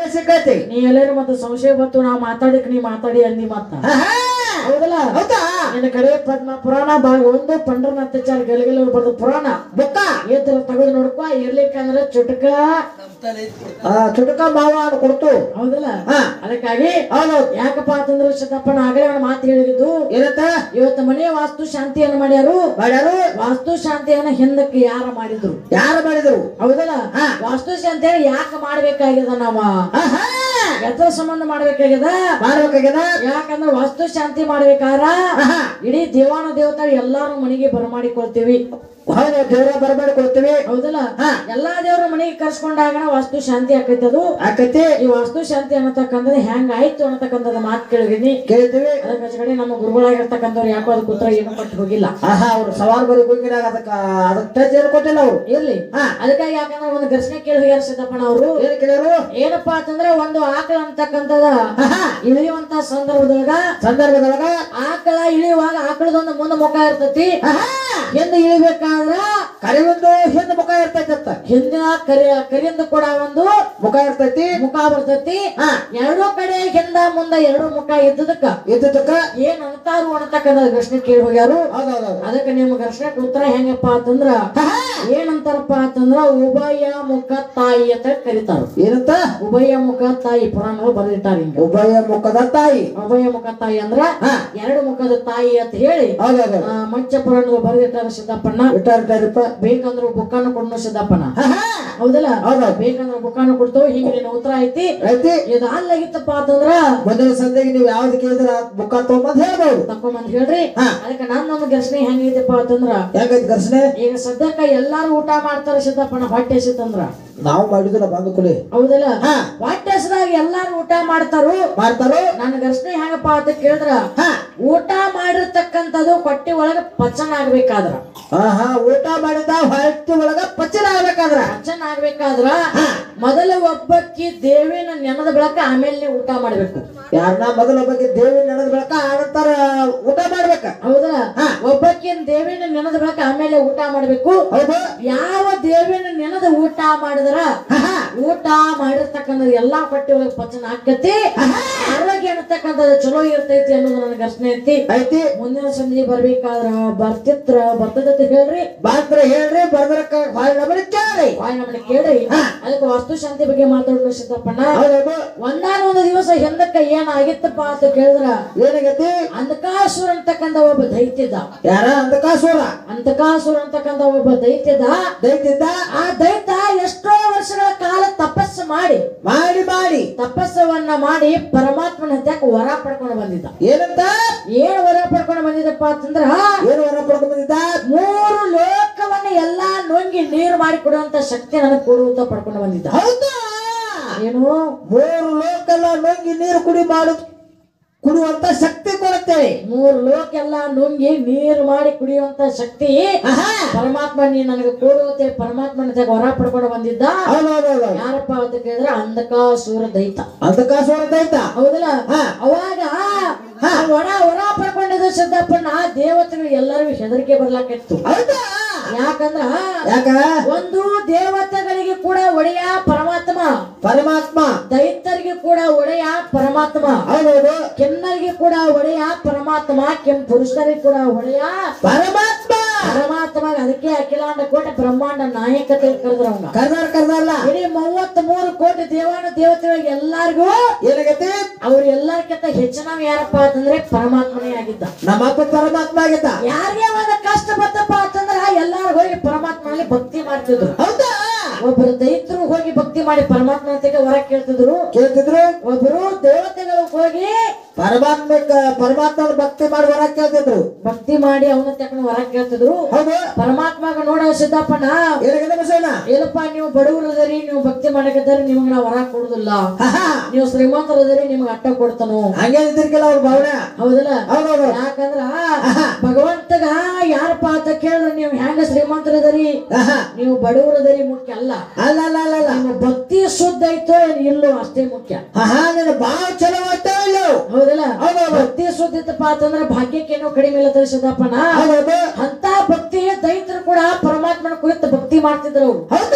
ಸಿಕ್ಕೈತಿ ನೀ ಎಲ್ಲರೂ ಮತ್ತೆ ಸಂಶಯ ಬಂತು ನಾ ಮಾತಾಡಿಕ್ ನೀ ಮಾತಾಡಿ ಅಂದಿ ಮತ್ತ ಆಹಾ. ಹೌದಲ್ಲ ಹೌದಾ ನಿನ್ನ ಕಡೆ ಪದ್ಮ ಪುರಾಣ ಭಾಗ ಒಂದು ಪಂಡ್ರನಾಥಾಚಾರ್ಯ ಗಲಗಲ ಬರೆದ ಪುರಾಣ ಬುಕ್ಕ ಏತರ ತೆಗೆದು ನೋಡ್ಕೊ ಇರ್ಲಿಕ್ಕಂದ್ರ ಚುಟಕ ಆ, ಚುಟಕ ಮಾವ ಅನ್ನು ಕೊಡ್ತು ಹೌದಲ್ಲ ಹಾ ಅದಕ್ಕಾಗಿ ಹೌದೌದು ಯಾಕಪ್ಪ ಅಂತಂದ್ರೆ ಸಿದ್ದಪ್ಪನ ಆಗಲೇ ಅವನ ಮಾತು ಹೇಳಿದ್ದು ಏನಂತ ಇವತ್ತು ಮನೆಯ ವಾಸ್ತು ಶಾಂತಿಯನ್ನು ಮಾಡ್ಯಾರು ಮಾಡ್ಯಾರು ವಾಸ್ತು ಶಾಂತಿಯನ್ನ ಹಿಂದಕ್ಕೆ ಯಾರ ಮಾಡಿದ್ರು ಯಾರು ಮಾಡಿದ್ರು ಹೌದಲ್ಲ ಹಾ. ವಾಸ್ತು ಶಾಂತಿ ಯಾಕೆ ಮಾಡ್ಬೇಕಾಗ್ಯದ ನಾವ ಆಹಾ. ಎದ್ರ ಸಂಬಂಧ ಮಾಡ್ಬೇಕಾಗ್ಯದ ಮಾಡ್ಬೇಕಾಗ್ಯದ ಯಾಕಂದ್ರೆ ವಾಸ್ತು ಶಾಂತಿ ಮಾಡ್ಬೇಕಾರ ಆಹಾ. ಇಡೀ ದೇವಾನ ದೇವತಾ ಎಲ್ಲಾರು ಮನೆಗೆ ಬರಮಾಡಿಕೊಳ್ತೀವಿ ಹೌದು ದೇವರ ಬರಬೇಡಿ ಕೊಡ್ತೀವಿ ಹೌದಲ್ಲ ಹಾ. ಎಲ್ಲಾ ದೇವ್ರ ಮನೆಗೆ ಕರ್ಸ್ಕೊಂಡಾಗ ವಾಸ್ತು ಶಾಂತಿ ಆಕೈತಿ ಅದು ಆಕತಿ ಈ ವಾಸ್ತು ಶಾಂತಿ ಅನ್ನತಕ್ಕಂಥದ್ದು ಹೆಂಗ್ ಆಯ್ತು ಅನ್ನತಕ್ಕಂಥದ್ದು ಮಾತು ಕೇಳಿದೀನಿ ಕೇಳ್ತೀವಿ ಅದಕ್ಕೆ ಕಡೆ ನಮ್ಮ ಗುರುಗಳಾಗಿರ್ತಕ್ಕಂಥವ್ರು ಯಾಕೋ ಅದಕ್ಕೆ ಉತ್ತರ ಏನು ಕೊಟ್ಟು ಹೋಗಿಲ್ಲ ಆಹಾ ಅವ್ರು ಸವಾಲ್ ಬರೀ ಗುಂಗಿನಾಗ ಅದಕ್ಕ ಅದಕ್ಕೆ ಟಚ್ ಏನು ಕೊಟ್ಟಿಲ್ಲ ಅವ್ರು ಇರ್ಲಿ ಹಾ. ಅದಕ್ಕಾಗಿ ಯಾಕಂದ್ರೆ ಒಂದು ಘರ್ಷಣೆ ಕೇಳಿ ಹೋಗ್ಯಾರ ಸಿದ್ದಪ್ಪನ ಅವರು ಏನ್ ಕೇಳ್ಯಾರು ಏನಪ್ಪಾ ಅಂತಂದ್ರೆ ಒಂದು ಆಕಳ ಅಂತಕ್ಕಂಥದ ಆಹಾ. ಇಳಿಯುವಂತ ಸಂದರ್ಭದೊಳಗ ಸಂದರ್ಭದೊಳಗ ಆಕಳ ಇಳಿಯುವಾಗ ಆಕಳದೊಂದು ಮುಂದೆ ಮುಖ ಇರ್ತೈತಿ ಆಹಾ. ಹಿಂದೆ ಇಳಿಬೇಕಾದ್ರ ಕರಿಯೊಂದು ಹಿಂದ ಮುಖ ಇರ್ತೈತಿ ಅಂತ ಹಿಂದಿನ ಕರಿ ಕರಿಯಿಂದ ಕೂಡ ಒಂದು ಮುಖ ಇರ್ತೈತಿ ಮುಖ ಬರ್ತೈತಿ ಹಾ ಎರಡೂ ಕಡೆ ಹಿಂದ ಮುಂದ ಎರಡು ಮುಖ ಇದ್ದದಕ್ಕ ಇದ್ದಕ್ಕ ಏನ್ ಅಂತಾರು ಅನ್ನತಕ್ಕಂಥ ಘರ್ಷಣೆ ಕೇಳಿ ಹೋಗ್ಯಾರು ಹೌದೌದು ಅದಕ್ಕೆ ನಿಮ್ಮ ಘರ್ಷಣೆಗೆ ಉತ್ತರ ಹೆಂಗಪ್ಪ ಅಂತಂದ್ರ ಏನಂತಾರಪ್ಪ ಅಂತಂದ್ರ ಉಭಯ ಮುಖ ತಾಯಿ ಅಂತ ಕರೀತಾರ ಏನಂತ ಉಭಯ ಮುಖ ತಾಯಿ ಪುರಾಣಗಳು ಬರೆದಿಟ್ಟಾರ ಹಿಂಗ ಉಭಯ ಮುಖದ ತಾಯಿ ಉಭಯ ಮುಖ ತಾಯಿ ಅಂದ್ರ ಹಾ ಎರಡು ಮುಖದ ತಾಯಿ ಅಂತ ಹೇಳಿ ಹೌದೌದು ಆ, ಮಂಚ ಪುರಾಣಗಳು ಬರೆದಿಟ್ಟಾರ ಸಿದ್ದಪ್ಪಣ್ಣ ಇಟ್ಟಾರ ಇಟ್ಟಾರಪ್ಪ ಬೇಕಂದ್ರ ಬುಕ್ಕಾನು ಕೊಡ್ನು ಸಿದ್ದಪ್ಪನ ಆಹಾ. ಹೌದಲ್ಲ ಹೌದೌದು ಬೇಕಂದ್ರ ಬುಕ್ಕಾನು ಕೊಡ್ತು ಹಿಂಗ ನಿನ್ನ ಉತ್ತರ ಐತಿ ಐತಿ ಇದು ಅಲ್ಲಾಗಿತ್ತಪ್ಪ ಅಂತಂದ್ರ ಮುಂದಿನ ಸಂದೆಗೆ ನೀವು ಯಾವ್ದು ಕೇಳಿದ್ರ ಬುಕ್ಕ ತಗೊಂಬಂದ್ ಹೇಳ್ಬೋದು ತಕೊಂಬಂದ್ ಹೇಳ್ರಿ ಹಾ. ಅದಕ್ಕೆ ನನ್ನೊಂದು ಘರ್ಷಣೆ ಹೆಂಗೈತಪ್ಪ ಅಂತಂದ್ರ ಹೆಂಗೈತಿ ಘರ್ಷಣೆ ಈಗ ಸದ್ಯಕ್ಕ ಎಲ್ಲಾರು ಊಟ ಮಾಡ್ತಾರ ಸಿದ್ದಪ್ಪನ ಹೊಟ್ಟೆ ಹಸಿತಂದ್ರ ನಾವು ಮಾಡಿದ್ರು ಬಂದು ಕುಲಿ ಹೌದಲ್ಲ ಹಾ ಹೊಟ್ಟೆ ಹಸಿದಾಗ ಎಲ್ಲಾರು ಊಟ ಮಾಡ್ತಾರು ಮಾಡ್ತಾರೋ ನನ್ನ ಘರ್ಷಣೆ ಹೆಂಗಪ್ಪ ಅಂತ ಕೇಳಿದ್ರ ಹಾ ಊಟ ಮಾಡಿರ್ತಕ್ಕಂಥದ್ದು ಹೊಟ್ಟೆ ಒಳಗ ಪಚನ ಆಗ್ಬೇಕಾದ್ರ ಆಹಾ ಊಟ ಮಾಡಿದ ಹೊಟ್ಟೆ ಒಳಗ ಪಚ್ಚನ ಆಗ್ಬೇಕಾದ್ರ ಪಚನ ಆಗ್ಬೇಕಾದ್ರ ಮೊದಲ ಒಬ್ಬಕ್ಕಿ ದೇವಿನ ನೆನದ ಬೆಳಕ ಆಮೇಲೆ ನೀವು ಊಟ ಮಾಡ್ಬೇಕು ಯಾರನ್ನ ಮೊದಲ ಬಗ್ಗೆ ದೇವಿ ನಡೆದ ಬಳಕ ಆನಂತರ ಊಟ ಮಾಡ್ಬೇಕ ಹೌದಲ್ಲ ಹಾ. ಒಬ್ಬಕ್ಕಿನ ದೇವಿನ ನೆನದ ಬೆಳಕ ಆಮೇಲೆ ಊಟ ಮಾಡ್ಬೇಕು ಹೌದು ಯಾವ ದೇವಿನ ನೆನದ ಊಟ ಮಾಡಿದ್ರ ಆಹಾ. ಊಟ ಮಾಡಿರ್ತಕ್ಕಂಥದ್ದು ಎಲ್ಲಾ ಹೊಟ್ಟೆ ಒಳಗೆ ಪಚನ ಆಕತಿ ಆರೋಗ್ಯ ಅನ್ನತಕ್ಕಂಥದ್ದು ಚಲೋ ಇರ್ತೈತಿ ಅನ್ನೋದು ನನ್ನ ಘರ್ಷಣೆ ಐತಿ ಐತಿ ಮುಂದಿನ ಸಂಜೆ ಬರ್ಬೇಕಾದ್ರ ಬರ್ತಿತ್ರ ಬರ್ತದತ್ತ ಹೇಳ್ರಿ ಬಾತ್ರ ಹೇಳ್ರಿ ಬರ್ಬರಕ್ಕ ಹೊಳ್ ನಮನಿ ಕೇಳ್ರಿ ವಾಯ್ ನಮ್ಮನ್ನ ಕೇಳ್ರಿ ಅದಕ್ಕೆ ವಾಸ್ತು ಶಾಂತಿ ಬಗ್ಗೆ ಮಾತಾಡೋ ಸಿದ್ದಪ್ಪಣ್ಣ ಹೌದೌದು ಒಂದಾನ ಒಂದು ದಿವಸ ಹಿಂದಕ್ಕ ಏನ್ ಆಗಿತ್ತಪ್ಪ ಅಂತ ಕೇಳಿದ್ರ ಏನಾಗೈತಿ ಅಂಧಕಾಸುರ ಅಂತಕ್ಕಂಥ ಒಬ್ಬ ದೈತ್ಯದ ಯಾರ ಅಂಧಕಾಸುರ ಅಂತಕಾಸುರ ಅಂತಕ್ಕಂಥ ಒಬ್ಬ ದೈತ್ಯದ ದೈತ್ಯದ ಆ ದೈತ ಎಷ್ಟೋ ವರ್ಷಗಳ ಕಾಲ ತಪಸ್ಸು ಮಾಡಿ ಮಾಡಿ ಮಾಡಿ ತಪಸ್ಸವನ್ನ ಮಾಡಿ ಪರಮಾತ್ಮನ ಹತ್ಯಾಕ ವರ ಪಡ್ಕೊಂಡು ಬಂದಿದ್ದ ಏನಂತ ಏನ್ ವರ ಪಡ್ಕೊಂಡು ಬಂದಿದ್ದಪ್ಪ ಅಂತಂದ್ರ ಏನು ವರ ಪಡ್ಕೊಂಡ್ ಬಂದಿದ್ದ ಮೂರು ಲೋಕವನ್ನ ಎಲ್ಲಾ ನುಂಗಿ ನೀರು ಮಾಡಿ ಕೊಡುವಂತ ಶಕ್ತಿ ನನಗೆ ಕೊಡುವಂತ ಪಡ್ಕೊಂಡು ಬಂದಿದ್ದ ಹೌದಾ ಏನು ಮೂರು ಲೋಕಲ್ಲ ನುಂಗಿ ನೀರು ಕುಡಿ ಮಾಡು ಕುಡುವಂತ ಶಕ್ತಿ ಕೊಡುತ್ತೇವೆ ಮೂರು ಲೋಕ ಎಲ್ಲಾ ನುಂಗಿ ನೀರು ಮಾಡಿ ಕುಡಿಯುವಂತ ಶಕ್ತಿ ಆಹಾ. ಪರಮಾತ್ಮ ನೀ ನನಗೆ ಕೊಡುವಂತೆ ಪರಮಾತ್ಮನ ಹತ್ಯಾಕ ವರ ಪಡ್ಕೊಂಡು ಬಂದಿದ್ದ ಹೌದೌದೌದು ಯಾರಪ್ಪ ಅಂತ ಕೇಳಿದ್ರೆ ಅಂಧಕಾಸುರ ದೈತ ಅಂಧಕಾಸುರ ದೈತ ಹೌದಲ್ಲ ಹಾ. ಅವಾಗ ಆ ವರ ವರ ಪಡ್ಕೊಂಡಿದ್ದ ಸಿದ್ದಪ್ಪನ ಆ ದೇವತೆಗಳು ಎಲ್ಲರಿಗೂ ಹೆದರಿಕೆ ಬರ್ಲಾಕಿತ್ತು ಹೌದಾ ಯಾಕಂದ್ರ ಯಾಕ ಒಂದು ದೇವತೆಗಳಿಗೆ ಕೂಡ ಒಡೆಯ ಪರಮಾತ್ಮ ಪರಮಾತ್ಮ ದೈತ್ಯರಿಗೆ ಕೂಡ ಒಡೆಯ ಪರಮಾತ್ಮ ಹೌದೌದು ಕೆನ್ನರಿಗೆ ಕೂಡ ಒಡೆಯ ಪರಮಾತ್ಮ ಕೆಂ ಪುರುಷರಿಗೆ ಕೂಡ ಒಡೆಯ ಪರಮಾತ್ಮ ಪರಮಾತ್ಮ ಅದಕ್ಕೆ ಅಖಿಲಾಂಡ ಕೋಟಿ ಬ್ರಹ್ಮಾಂಡ ನಾಯಕತೆ ಕರೆದ್ರ ಅವನ ಕರ್ದಾರ ಕರ್ದಾರಲ್ಲ ಇಡೀ ಮೂವತ್ತ್ ಮೂರು ಕೋಟಿ ದೇವಾನ ದೇವತೆಗಳಿಗೆ ಎಲ್ಲಾರ್ಗೂ ಏನಾಗೈತಿ ಅವ್ರು ಎಲ್ಲಾರ್ಕಿಂತ ಹೆಚ್ಚಿನವ್ ಯಾರಪ್ಪ ಅಂತಂದ್ರೆ ಪರಮಾತ್ಮನೇ ಆಗಿದ್ದ ನಮ್ಮಪ್ಪ ಪರಮಾತ್ಮ ಆಗಿದ್ದ ಯಾರಿಗೆ ಒಂದು ಕಷ್ಟ ಬತ್ತಪ್ಪ ಅಂತಂದ್ರ ಎಲ್ಲಾರು ಹೋಗಿ ಪರಮಾತ್ಮನಲ್ಲಿ ಭಕ್ತಿ ಮಾಡ್ತಿದ್ರು ಹೌದಾ ಒಬ್ಬರು ದೈತ್ರು ಹೋಗಿ ಭಕ್ತಿ ಮಾಡಿ ಪರಮಾತ್ಮ ಜೊತೆಗೆ ವರ ಕೇಳ್ತಿದ್ರು ಕೇಳ್ತಿದ್ರು ಒಬ್ಬರು ದೇವತೆಗಳು ಹೋಗಿ ಪರಮಾತ್ಮ ಪರಮಾತ್ಮನ ಭಕ್ತಿ ಮಾಡಿ ವರ ಕೇಳ್ತಿದ್ರು ಭಕ್ತಿ ಮಾಡಿ ಅವನ ತಕೊಂಡು ವರ ಕೇಳ್ತಿದ್ರು ಹೌದು ಪರಮಾತ್ಮಗ ನೋಡ ಸಿದ್ದಪ್ಪನ ಏನಾಗಿದೆ ಬಸವಣ್ಣ ಏನಪ್ಪ ನೀವು ಬಡವರು ಅದರಿ ನೀವು ಭಕ್ತಿ ಮಾಡಕತ್ತಾರ ನಿಮ್ಗೆ ನಾ ವರ ಕೊಡುದಿಲ್ಲ ಆಹಾ. ನೀವು ಶ್ರೀಮಂತರು ಅದರಿ ನಿಮ್ಗೆ ಅಟ್ಟ ಕೊಡ್ತಾನು ಹಂಗೆ ಇದ್ದಿರ್ಕಿಲ್ಲ ಅವ್ರ ಭಾವನೆ ಹೌದಲ್ಲ ಹೌದೌದು ಯಾಕಂದ್ರ ಭಗವಂತಗ ಯಾರಪ್ಪ ಅಂತ ಕೇಳಿದ್ರೆ ನೀವು ಹೆಂಗ ಶ್ರೀಮಂತರದರಿ ಆಹಾ. ನೀವು ಬಡವರದರಿ ಮುಖ್ಯ ಅಲ್ಲ ಅಲ್ಲ ಅಲ್ಲ ಅಲ್ಲ ಅಲ್ಲ ನಿಮ್ಮ ಭಕ್ತಿ ಶುದ್ಧ ಐತೋ ಏನ್ ಇಲ್ಲೋ ಅಷ್ಟೇ ಮುಖ್ಯ ಆಹಾ ನೀನು ಬಾಳ ಚಲೋ ಆಯ್ತೋ ಇಲ್ಲೋ ಹೌದಲ್ಲ ಹೌದೌದು. ಭಕ್ತಿ ಶುದ್ಧ ಇತ್ತಪ್ಪ ಅಂತಂದ್ರ ಭಾಗ್ಯಕ್ಕೇನೋ ಕಡಿಮೆ ಇಲ್ಲ ತರಿಸದಪ್ಪನ ಹೌದೌದು ಅಂತ ಭಕ್ತಿ ದೈತರು ಕೂಡ ಪರಮಾತ್ಮನ ಕುರಿತು ಭಕ್ತಿ ಮಾಡ್ತಿದ್ರು ಅವ್ರು ಹೌದಾ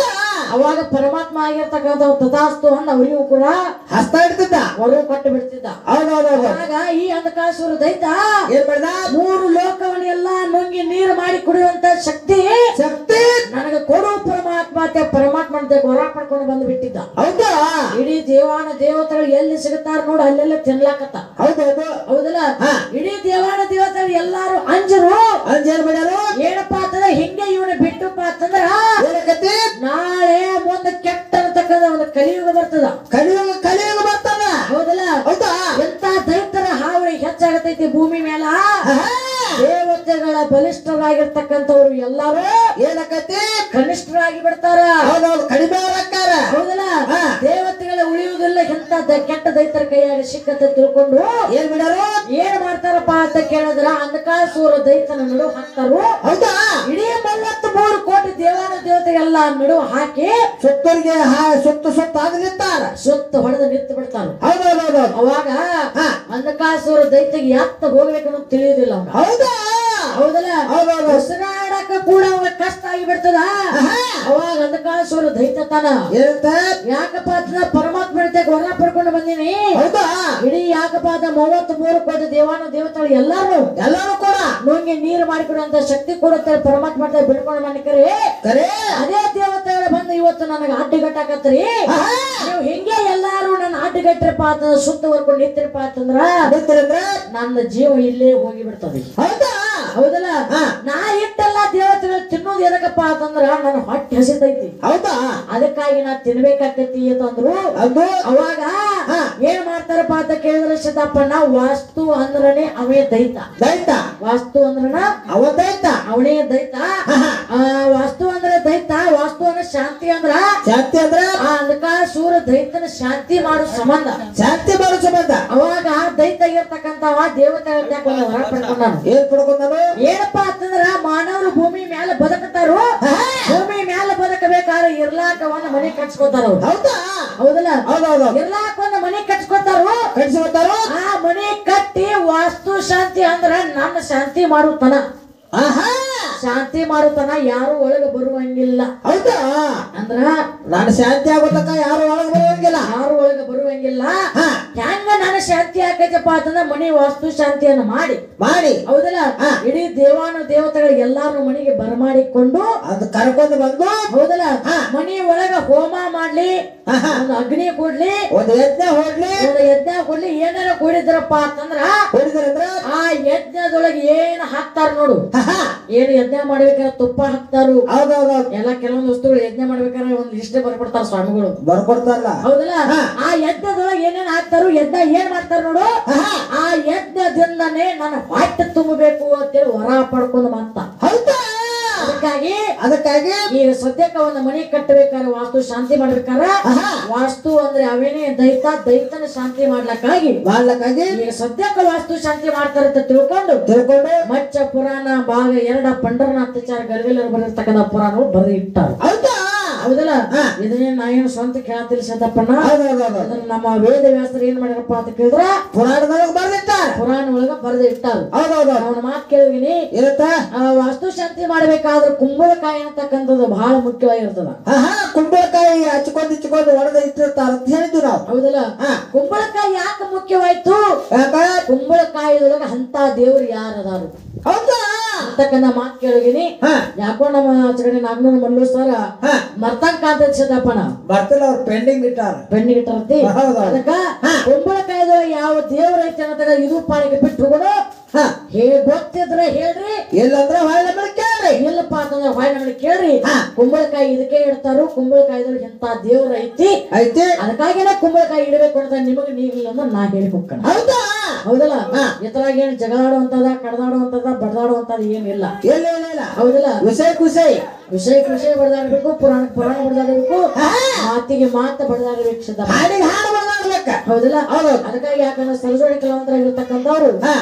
ಅವಾಗ ಪರಮಾತ್ಮ ಆಗಿರ್ತಕ್ಕಂಥ ತಥಾಸ್ತು ಅಂದ ಅವರಿಗೂ ಕೂಡ ಹಸ್ತ ಇಡ್ತಿದ್ದ ಹೊರ ಕೊಟ್ಟು ಬಿಡ್ತಿದ್ದ ಹೌದೌದೌದು ಆಗ ಈ ಅಂಧಕಾಸುರ ದೈತ ಏನ್ ಮಾಡ್ದ ಮೂರು ಲೋಕವನ್ನೆಲ್ಲ ನುಂಗಿ ನೀರು ಮಾಡಿ ಕುಡಿಯುವಂತ ಶಕ್ತಿ ಶಕ್ತಿ ನನಗೆ ಕೊಡು ಪರಮಾತ್ಮ ಅಂತ ಪರಮಾತ್ಮ ಅಂತ ಹೊರ ಪಡ್ಕೊಂಡು ಬಂದು ಬಿಟ್ಟಿದ್ದ ಹೌದಾ ಇಡೀ ದೇವಾನ ದೇವತೆಗಳು ಎಲ್ಲಿ ಸಿಗುತ್ತಾರ ನೋಡು ಅಲ್ಲೆಲ್ಲ ತಿನ್ಲಾಕತ್ತ ಹೌದೌದು ಹೌದಲ್ಲ ಹಾ. ಇಡೀ ದೇವಾನ ದೇವತೆಗಳು ಎಲ್ಲಾರು ಅಂಜರು ಅಂಜ ಏನ್ ಮಾಡ್ಯಾರು ಏನಪ್ಪಾ ಅಂತಂದ್ರೆ ಹಿಂಗೆ ಇವನ ಬಿಟ್ಟುಪ್ಪ ಅಂತಂದ್ರ ಏನಕತಿ ನಾಳೆ ಮುಂದೆ ಕೆಟ್ಟ ಅನ್ನತಕ್ಕಂಥ ಒಂದು ಕಲಿಯುಗ ಬರ್ತದ ಕಲಿಯುಗ ಕಲಿಯುಗ ಬರ್ತಾನ ಹೌದಲ್ಲ ಹೌದಾ ಎಂತ ದೈತರ ಹಾವಳಿ ಹೆಚ್ಚಾಗತೈತಿ ಭೂಮಿ ಮೇಲ ಆಹಾ. ದೇವತೆಗಳ ಬಲಿಷ್ಠರಾಗಿರ್ತಕ್ಕಂಥವ್ರು ಎಲ್ಲಾರು ಏನಕತಿ ಕನಿಷ್ಠರಾಗಿ ಬಿಡ್ತಾರ ಹೌದೌದು ಕಡಿಮೆ ಅವ್ರಕ್ಕಾರ ಹೌದಲ್ಲ ಹಾ. ದೇವತೆಗಳ ಉಳಿಯುವುದಿಲ್ಲ ಎಂತ ದ- ಕೆಟ್ಟ ದೈತರ ಕೈಯಾಗ ಸಿಕ್ಕಂತ ತಿಳ್ಕೊಂಡು ಏನ್ ಮಾಡ್ಯಾರು ಏನ್ ಮಾಡ್ತಾರಪ್ಪ ಅಂತ ಕೇಳಿದ್ರ ಅಂಧಕಾಸೂರ ದೈತನ ನಡು ಹಾಕ್ತಾರು ಹೌದಾ ಇಡೀ ಮೂವತ್ತು ಮೂರು ಕೋಟಿ ದೇವಾನ ದೇವತೆಗೆಲ್ಲ ನಡು ಹಾಕಿ ಸುತ್ತೂರಿಗೆ ಹಾ ಸುತ್ತು ಸುತ್ತ ಆಗ ನಿಂತಾರ ಸುತ್ತ ಹೊಡೆದು ನಿಂತು ಬಿಡ್ತಾರ ಹೌದೌದೌದು ಅವಾಗ ಹಾ. ಅಂಧಕಾಸುರ ದೈತಿಗೆ ಯಾತ್ತ ಹೋಗ್ಬೇಕನ್ನೋದು ತಿಳಿಯುವುದಿಲ್ಲ ಅವ್ನ ಹೌದಾ ಹೌದಲ್ಲ ಹೌದೌದು ಉಸಿರಾಡಕ ಕೂಡ ಅವಾಗ ಕಷ್ಟ ಆಗಿ ಬಿಡ್ತದ ಆಹಾ. ಅವಾಗ ಅಂಧಕಾಸುರ ದೈತತನ ಏನಂತ ಯಾಕಪ್ಪ ಅಂತ ಪರಮಾತ್ಮ ಹೊರ ಪಡ್ಕೊಂಡು ಬಂದೀನಿ ಹೌದಾ ಇಡೀ ಯಾಕಪ್ಪ ಅಂತ ಮೂವತ್ತ್ ಮೂರು ಕೋಟಿ ದೇವಾನ ದೇವತೆಗಳು ಎಲ್ಲಾರು ಎಲ್ಲಾರು ಕೂಡ ನುಂಗಿ ನೀರು ಮಾಡಿಕೊಡುವಂತ ಶಕ್ತಿ ಕೊಡುತ್ತೆ ಪರಮಾತ್ಮ ಅಂತ ಬಿಡ್ಕೊಂಡು ಮನಿಕರಿ ಕರೆ ಅದೇ ದೇವತೆಗಳು ಬಂದು ಇವತ್ತು ನನಗೆ ಅಡ್ಡಿಗಟ್ಟಾಕತ್ರಿ ಆಹಾ. ನೀವು ಹಿಂಗೆ ಎಲ್ಲಾರು ನನ್ನ ಅಡ್ಡಿಗಟ್ಟ್ರಪ್ಪ ಅಂತಂದ್ರ ಸುತ್ತವರ್ಕೊಂಡು ನಿಂತಿರಪ್ಪ ಅಂತಂದ್ರ ನಿಂತಿರಂದ್ರ ನನ್ನ ಜೀವ ಇಲ್ಲೇ ಹೋಗಿ ಬಿಡ್ತದೆ ಹೌದಾ ಹೌದಲ್ಲ ಹಾ. ನಾ ಇಟ್ಟೆಲ್ಲ ದೇವತೆಗಳು ತಿನ್ನೋದು ಎದಕ್ಕಪ್ಪ ಅಂತಂದ್ರ ನನ್ನ ಹೊಟ್ಟೆ ಹಸಿತೈತಿ ಹೌದಾ ಅದಕ್ಕಾಗಿ ನಾ ತಿನ್ಬೇಕಾಕತಿ ಅಂತಂದ್ರು ಅದು ಅವಾಗ ಹಾ. ಏನ್ ಮಾಡ್ತಾರಪ್ಪ ಅಂತ ಕೇಳಿದ್ರೆ ಸಿದ್ದಪ್ಪಣ್ಣ ವಾಸ್ತು ಅಂದ್ರನೇ ಅವೇ ದೈತ ದೈತ ವಾಸ್ತು ಅಂದ್ರನ ಅವ ದೈತ ಅವನೇ ದೈತ ಆಹಾ. ಆ, ವಾಸ್ತು ಅಂದ್ರೆ ದೈತ ವಾಸ್ತು ಅಂದ್ರೆ ಶಾಂತಿ ಅಂದ್ರ ಶಾಂತಿ ಅಂದ್ರ ಆ ಅಂಧಕಾಸೂರ ದೈತನ ಶಾಂತಿ ಮಾಡೋ ಸಂಬಂಧ ಶಾಂತಿ ಮಾಡೋ ಸಂಬಂಧ ಅವಾಗ ದೈತ ಇರ್ತಕ್ಕಂಥವ ದೇವತೆ ಒಂದು ಹೊರ ಪಡ್ಕೊಂಡಾನು ಏನ್ ಪಡ್ಕೊಂಡಾನು ಏನಪ್ಪ ಅಂತಂದ್ರ ಮಾನವರು ಭೂಮಿ ಮೇಲೆ ಬದುಕತಾರು ಭೂಮಿ ಮೇಲೆ ಬದುಕಬೇಕಾದ್ರೆ ಇರ್ಲಾಕ ಒಂದ್ ಮನೆ ಕಟ್ಸ್ಕೊತಾರ ಅವ್ರು ಹೌದಾ ಹೌದಲ್ಲ ಹೌದೌದು ಇರ್ಲಾಕ ಒಂದ್ ಮನೆ ಕಟ್ಸ್ಕೊತಾರು ಕಳಿಸಿ ಬರ್ತಾರು ಆ ಮನೆ ಕಟ್ಟಿ ವಾಸ್ತು ಶಾಂತಿ ಅಂದ್ರ ನನ್ನ ಶಾಂತಿ ಮಾಡುತ್ತಾನ ಆಹಾ ಶಾಂತಿ ಮಾಡುತ್ತಾನ ಯಾರು ಒಳಗೆ ಬರುವಂಗಿಲ್ಲ ಹೌದಾ ಅಂದ್ರ ನಾನು ಶಾಂತಿ ಆಗೋತಕ್ಕ ಯಾರು ಒಳಗೆ ಬರುವಂಗಿಲ್ಲ ಯಾರು ಒಳಗೆ ಬರುವಂಗಿಲ್ಲ ಹಾ ಹೆಂಗ ನನ್ನ ಶಾಂತಿ ಆಕೈತಪ್ಪ ಅಂತಂದ್ರ ಮನೆ ವಾಸ್ತು ಶಾಂತಿಯನ್ನು ಮಾಡಿ ಮಾಡಿ ಹೌದಲ್ಲ ಹಾ. ಇಡೀ ದೇವಾನು ದೇವತೆಗಳು ಎಲ್ಲಾರು ಮನೆಗೆ ಬರಮಾಡಿಕೊಂಡು ಅದು ಕರ್ಕೊಂಡು ಬಂದು ಹೌದಲ್ಲ ಹಾ. ಮನಿ ಒಳಗ ಹೋಮ ಮಾಡ್ಲಿ ಆಹಾ. ಒಂದು ಅಗ್ನಿ ಕೊಡ್ಲಿ ಒಂದು ಯಜ್ಞ ಹೊಡ್ಲಿ ಒಂದು ಯಜ್ಞ ಕೊಡ್ಲಿ ಏನಾರ ಕೊಡಿದ್ರಪ್ಪ ಅಂತಂದ್ರ ಹೊಡಿದ್ರಂದ್ರ ಆ ಯಜ್ಞದೊಳಗೆ ಏನ್ ಹಾಕ್ತಾರ ನೋಡು ಆಹಾ. ಏನ್ ಯಜ್ಞ ಮಾಡ್ಬೇಕಾದ್ರೆ ತುಪ್ಪ ಹಾಕ್ತಾರು ಹೌದೌದೌದು ಎಲ್ಲ ಕೆಲವೊಂದು ವಸ್ತುಗಳು ಯಜ್ಞ ಮಾಡ್ಬೇಕಾದ್ರೆ ಒಂದ್ ಲಿಸ್ಟ್ ಬರ್ಕೊಡ್ತಾರ ಸ್ವಾಮಿಗಳು ಬರ್ಕೊಡ್ತಾರಲ್ಲ ಹೌದಲ್ಲ ಹಾ. ಆ ಯಜ್ಞದೊಳಗೆ ಏನೇನ್ ಹಾಕ್ತಾರು ಯಜ್ಞ ಏನ್ ಮಾಡ್ತಾರ ನೋಡು ಆಹಾ. ಆ ಯಜ್ಞದಿಂದನೇ ನನ್ನ ಹೊಟ್ಟೆ ತುಂಬಬೇಕು ಅಂತೇಳಿ ಹೊರ ಪಡ್ಕೊಂಡು ಮತ್ತ ಹೌದಾ ಅದಕ್ಕಾಗಿ ಅದಕ್ಕಾಗಿ ಈಗ ಸದ್ಯಕ್ಕೆ ಒಂದು ಮನೆ ಕಟ್ಟಬೇಕಾದ್ರೆ ವಾಸ್ತು ಶಾಂತಿ ಮಾಡ್ಬೇಕಾರ ಆಹಾ. ವಾಸ್ತು ಅಂದ್ರೆ ಅವೇನೇ ದೈತ ದೈತನ ಶಾಂತಿ ಮಾಡ್ಲಕ್ಕಾಗಿ ಮಾಡ್ಲಕ್ಕಾಗಿ ಈಗ ಸದ್ಯಕ್ಕೆ ವಾಸ್ತು ಶಾಂತಿ ಮಾಡ್ತಾರೆ ಅಂತ ತಿಳ್ಕೊಂಡು ತಿಳ್ಕೊಂಡು ಮಚ್ಚ ಪುರಾಣ ಭಾಗ ಎರಡ ಪಂಡರನಾಥಾಚಾರ ಗರ್ಗಲರು ಬರೆದಿರ್ತಕ್ಕಂಥ ಪುರಾಣಗಳು ಬರೆದು ಇಟ್ಟಾರು ಹೌದಾ ಹೌದಲ್ಲ ಹಾ. ಇದನ್ನೇ ನಾ ಏನು ಸ್ವಂತ ಕೇಳತಿಲ್ಲ ಸದಪ್ಪಣ್ಣ ಹೌದೌದೌದು ಅದನ್ನ ನಮ್ಮ ವೇದ ವ್ಯಾಸರು ಏನ್ ಮಾಡ್ಯಾರಪ್ಪ ಅಂತ ಕೇಳಿದ್ರ ಪುರಾಣದೊಳಗೆ ಬರ್ದಿಟ್ಟಾರ ಪುರಾಣ ಒಳಗ ಬರೆದು ಇಟ್ಟಾರು ಹೌದೌದು ಅವನ ಮಾತು ಕೇಳಿದೀನಿ ಇರುತ್ತ ಆ ವಾಸ್ತು ಶಾಂತಿ ಮಾಡ್ಬೇಕಾದ್ರೆ ಕುಂಬಳಕಾಯಿ ಅಂತಕ್ಕಂಥದ್ದು ಬಹಳ ಮುಖ್ಯವಾಗಿರ್ತದ ಆಹಾ ಕುಂಬಳಕಾಯಿ ಹಚ್ಕೊಂಡು ಇಚ್ಕೊಂಡು ಹೊಡೆದ ಇಟ್ಟಿರ್ತಾರ ಅಂತ ಹೇಳಿದ್ವಿ ನಾವು ಹೌದಲ್ಲ ಹಾ ಕುಂಬಳಕಾಯಿ ಯಾಕೆ ಮುಖ್ಯವಾಯ್ತು ಯಾಕ ಕುಂಬಳಕಾಯಿದೊಳಗ ಅಂತ ದೇವ್ರು ಯಾರದಾರು ಹೌದಾ ಅಂತಕ್ಕಂಥ ಮಾತು ಕೇಳಿದೀನಿ ಹಾ ಯಾಕೋ ನಮ್ಮ ಆಚರಣೆ ನಾಗನೂರು ಮಲ್ಲು ಸರ ಹಾ ಮರ್ತಂಕ ಅಂತ ಸಿದ್ದಪ್ಪಣ ಬರ್ತಿಲ್ಲ ಅವ್ರು ಪೆಂಡಿಂಗ್ ಇಟ್ಟಾರ ಬೆಣ್ಣಿಗೆ ಇಟ್ಟಿರ್ತಿ ಹೌದೌದು. ಅದಕ್ಕ ಹಾ. ಕುಂಬಳಕಾಯಿದೊಳಗ ಯಾವ ದೇವ್ರ ಐತೆ ಅನ್ನತಕ್ಕ ಇದು ಪಾಲಿಗೆ ಬಿಟ್ಟು ಹೋಗೋಣ ಹಾ ಹೇ ಗೊತ್ತಿದ್ರೆ ಹೇಳ್ರಿ ಇಲ್ಲಂದ್ರ ಹೊಳ್ಳೆ ಮೇಲೆ ಕೇಳ್ರಿ ಇಲ್ಲಪ್ಪ ಅಂತಂದ್ರೆ ಹೊಯ್ ನಮಗೆ ಕೇಳ್ರಿ ಹಾ. ಕುಂಬಳಕಾಯಿ ಇದಕ್ಕೆ ಇಡ್ತಾರು ಕುಂಬಳಕಾಯಿದೊಳಗೆ ಎಂತ ದೇವ್ರ ಐತಿ ಐತಿ ಅದಕ್ಕಾಗಿನೇ ಕುಂಬಳಕಾಯಿ ಇಡಬೇಕು ಅಂತ ನಿಮಗೆ ನೀಗಿಲ್ಲ ಅಂದ್ರೆ ನಾ ಹೇಳಿ ಹೋಗ್ಕಣ ಹೌದಾ ಹೌದಲ್ಲ ಹಾ. ಇತರಾಗ ಏನ್ ಜಗಳಾಡುವಂತದ ಕಡದಾಡುವಂತದ ಬಡದಾಡುವಂತದ ಏನಿಲ್ಲ ಇಲ್ಲ ಇಲ್ಲ ಇಲ್ಲ ಹೌದಲ್ಲ ವಿಷಯ ಖುಷಿ ವಿಷಯಕ್ಕೆ ವಿಷಯ ಬಡದಾಡ್ಬೇಕು ಪುರಾಣ ಪುರಾಣ ಬಡದಾಡಬೇಕು ಹಾ ಮಾತಿಗೆ ಮಾತು ಬಡದಾಡಬೇಕು ಸಿದ್ಧ ಹಾಡಿಗೆ ಹಾಡು ಬರ್ದಾಡ್ಬೇಕ ಹೌದಲ್ಲ ಹೌದೌದು ಅದಕ್ಕಾಗಿ ಯಾಕಂದ್ರೆ ಸರಜೋಡಿ ಕಲಾವಂತರ ಇರ್ತಕ್ಕಂಥವ್ರು ಹಾ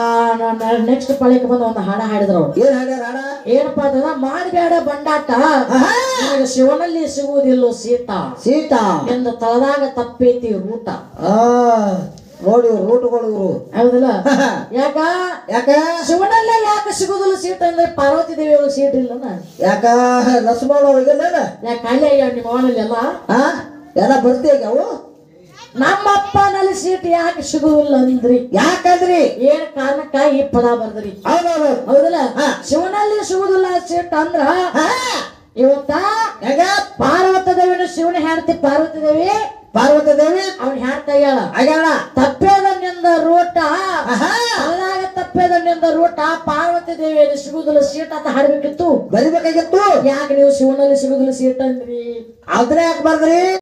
ನೆಕ್ಸ್ಟ್ ಪಳಿಗೆ ಬಂದು ಒಂದು ಹಾಡ ಹಾಡಿದ್ರು ಅವ್ರು ಏನ್ ಹಾಡ್ಯಾರ ಹಾಡ ಏನಪ್ಪಾ ಅಂತಂದ್ರ ಮಾಡಬೇಡ ಬಂಡಾಟ ಆಹಾ ನನಗೆ ಶಿವನಲ್ಲಿ ಸಿಗುವುದಿಲ್ಲೋ ಸೀತ ಸೀತಾ ಎಂದು ತಳದಾಗ ತಪ್ಪೈತಿ ರೂಟ ಆ ನೋಡಿ ರೂಟ್ಗಳು ಇವರು ಹೌದಲ್ಲ ಯಾಕ ಯಾಕ ಶಿವನಲ್ಲೇ ಯಾಕೆ ಸಿಗುದಿಲ್ಲ ಸೀಟ್ ಅಂದ್ರೆ ಪಾರ್ವತಿ ದೇವಿ ಒಳಗೆ ಸೀಟ್ ಇಲ್ಲನ ಯಾಕ ಲಕ್ಷ್ಮಣ ಒಳಗಿಲ್ಲ ಯಾಕೆ ಖಾಲಿ ಆಗ್ಯಾವ ನಿಮ್ಮ ಅವನಲ್ಲಿ ಎಲ್ಲ ಹಾ ಎಲ್ಲ ಬರ್ತೀಗ ಅವು ನಮ್ಮ ಅಪ್ಪನಲ್ಲಿ ಸೀಟ್ ಯಾಕೆ ಸಿಗುದಿಲ್ಲ ಅಂದ್ರಿ ಯಾಕಂದ್ರಿ ಏನ್ ಕಾರಣಕ್ಕ ಈ ಪದ ಬರ್ದ್ರಿ ಹೌದೌದು ಹೌದಲ್ಲ ಹಾ. ಶಿವನಲ್ಲಿ ಸಿಗುದಿಲ್ಲ ಸೀಟ್ ಅಂದ್ರ ಇವತ್ತ ಹೆಂಗ ಪಾರ್ವತ ದೇವಿನ ಶಿವನ ಹೆಂಡತಿ ಪಾರ್ವತಿ ದೇವಿ ಪಾರ್ವತಿ ದೇವಿ ಅವನ್ ಹೆಂಡ್ತ ಆಗ್ಯಾಳ ಆಗ್ಯಾಳ ತಪ್ಪೇದನ್ನಿಂದ ರೂಟ ಆಹಾ. ಅದಾಗ ತಪ್ಪೇದನ್ನಿಂದ ರೂಟ ಪಾರ್ವತಿ ದೇವಿಯಲ್ಲಿ ಸಿಗುದಿಲ್ಲ ಸೀಟ್ ಅಂತ ಹಾಡ್ಬೇಕಿತ್ತು ಬರಿಬೇಕಾಗಿತ್ತು ಯಾಕೆ ನೀವು ಶಿವನಲ್ಲಿ ಸಿಗುದಿಲ್ಲ ಸೀಟ್ ಅಂದ್ರಿ ಅದ್ರ ಯಾಕೆ ಬರ್ದ್ರಿ